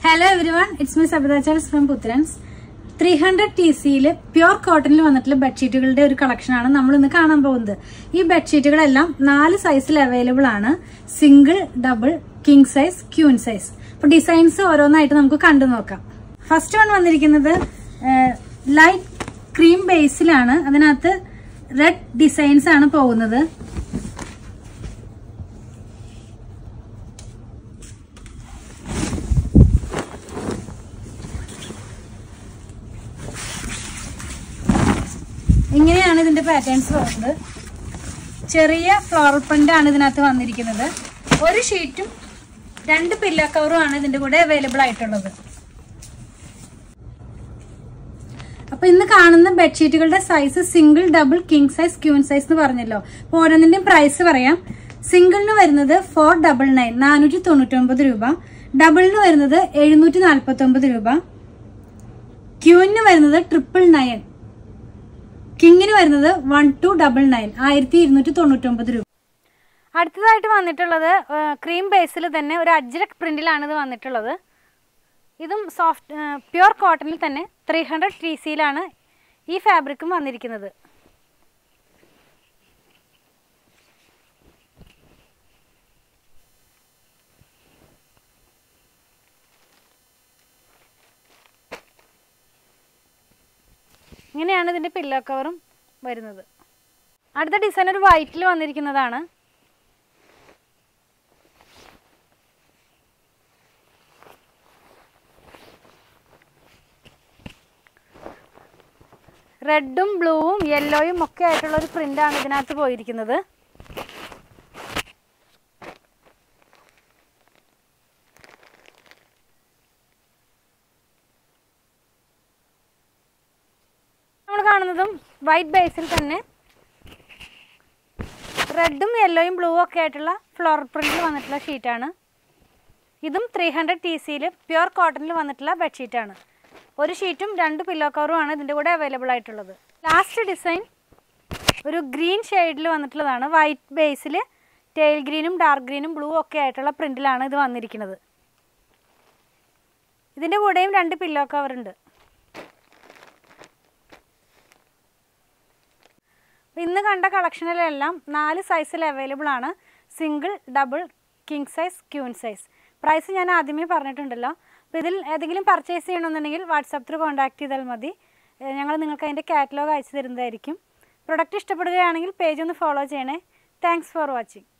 hello everyone it's my Sabitha Charles from Puthrans three hundred T സിയിൽ pure കോട്ടണിൽ വന്നിട്ടുള്ള ബെഡ്ഷീറ്റുകളുടെ ഒരു കളക്ഷനാണ് നമ്മൾ ഇന്ന് കാണാൻ പോകുന്നത് ഈ ബെഡ്ഷീറ്റുകളെല്ലാം നാല് സൈസിൽ അവൈലബിൾ ആണ് single double king size queen size അപ്പൊ ഡിസൈൻസ് ഓരോന്നായിട്ട് നമുക്ക് കണ്ടു നോക്കാം ഫസ്റ്റ് വൺ വന്നിരിക്കുന്നത് ലൈറ്റ് ക്രീം ബേസിലാണ് അതിനകത്ത് റെഡ് ഡിസൈൻസ് ആണ് പോകുന്നത് ഇങ്ങനെയാണ് ഇതിന്റെ പാറ്റേൺസ് വരുന്നത് ചെറിയ ഫ്ലോറൽ പ്രിന്റ് ആണ് ഇതിനകത്ത് വന്നിരിക്കുന്നത് ഒരു ഷീറ്റും രണ്ട് പില്ലോ കവറും ആണ് ഇതിന്റെ കൂടെ അവൈലബിൾ ആയിട്ടുള്ളത് അപ്പൊ ഇന്ന് കാണുന്ന ബെഡ്ഷീറ്റുകളുടെ size single double king size queen size എന്ന് പറഞ്ഞല്ലോ അപ്പൊ ഓരോന്നിന്റെയും പ്രൈസ് പറയാം സിംഗിളിന് വരുന്നത് ഫോർ ഡബിൾ നയൻ നാനൂറ്റി തൊണ്ണൂറ്റി ഒമ്പത് രൂപ ഡബിളിന് വരുന്നത് എഴുന്നൂറ്റി നാൽപ്പത്തി ഒമ്പത് രൂപ ക്യൂവിന് വരുന്നത് ട്രിപ്പിൾ നയൻ കിങ്ങിന് വരുന്നത് വൺ ടു ഡബിൾ നയൻ ആയിരത്തി ഇരുന്നൂറ്റി തൊണ്ണൂറ്റൊമ്പത് രൂപ അടുത്തതായിട്ട് വന്നിട്ടുള്ളത് ക്രീം ബേസിൽ തന്നെ ഒരു അജ്രക് പ്രിന്റിലാണ് ഇത് വന്നിട്ടുള്ളത് ഇതും സോഫ്റ്റ് പ്യുർ കോട്ടണിൽ തന്നെ ത്രീ ഹൺഡ്രഡ് ടി സിയിലാണ് ഈ ഫാബ്രിക്കും വന്നിരിക്കുന്നത് ഇങ്ങനെയാണ് ഇതിൻ്റെ പില്ലോ കവറും വരുന്നത് അടുത്ത ഡിസൈൻ ഒരു വൈറ്റിൽ വന്നിരിക്കുന്നതാണ് റെഡും ബ്ലൂവും യെല്ലോയും ഒക്കെ ആയിട്ടുള്ള ഒരു പ്രിൻ്റാണ് ഇതിനകത്ത് പോയിരിക്കുന്നത് നമ്മൾ കാണുന്നതും വൈറ്റ് ബേസിൽ തന്നെ റെഡും യെല്ലോയും ബ്ലൂ ഒക്കെ ആയിട്ടുള്ള ഫ്ലോർ പ്രിന്റിൽ വന്നിട്ടുള്ള ഷീറ്റാണ് ഇതും ത്രീ ഹൺഡ്രഡ് ടി സിയിൽ പ്യുർ കോട്ടണിൽ വന്നിട്ടുള്ള ബെഡ്ഷീറ്റാണ് ഒരു ഷീറ്റും രണ്ട് പില്ലോ കവറും ആണ് ഇതിൻ്റെ കൂടെ അവൈലബിൾ ആയിട്ടുള്ളത് ലാസ്റ്റ് ഡിസൈൻ ഒരു ഗ്രീൻ ഷെയ്ഡിൽ വന്നിട്ടുള്ളതാണ് വൈറ്റ് ബേസിൽ ടെയിൽ ഗ്രീനും ഡാർക്ക് ഗ്രീനും ബ്ലൂ ഒക്കെ ആയിട്ടുള്ള പ്രിന്റിലാണ് ഇത് വന്നിരിക്കുന്നത് ഇതിൻ്റെ കൂടെയും രണ്ട് പില്ലോ കവർ ഉണ്ട് ഇന്ന് കണ്ട കളക്ഷനിലെല്ലാം നാല് സൈസിൽ അവൈലബിൾ ആണ് single double king size queen size price ഞാൻ ആദ്യമേ പറഞ്ഞിട്ടുണ്ടല്ലോ അപ്പോൾ ഇതിൽ ഏതെങ്കിലും പർച്ചേസ് ചെയ്യണമെന്നുണ്ടെങ്കിൽ വാട്സാപ്പ് ത്രൂ കോൺടാക്ട് ചെയ്താൽ മതി ഞങ്ങൾ നിങ്ങൾക്ക് അതിൻ്റെ കാറ്റലോഗ് അയച്ചു തരുന്നതായിരിക്കും പ്രൊഡക്റ്റ് ഇഷ്ടപ്പെടുകയാണെങ്കിൽ പേജ് ഒന്ന് ഫോളോ ചെയ്യണേ താങ്ക്സ് ഫോർ വാച്ചിങ്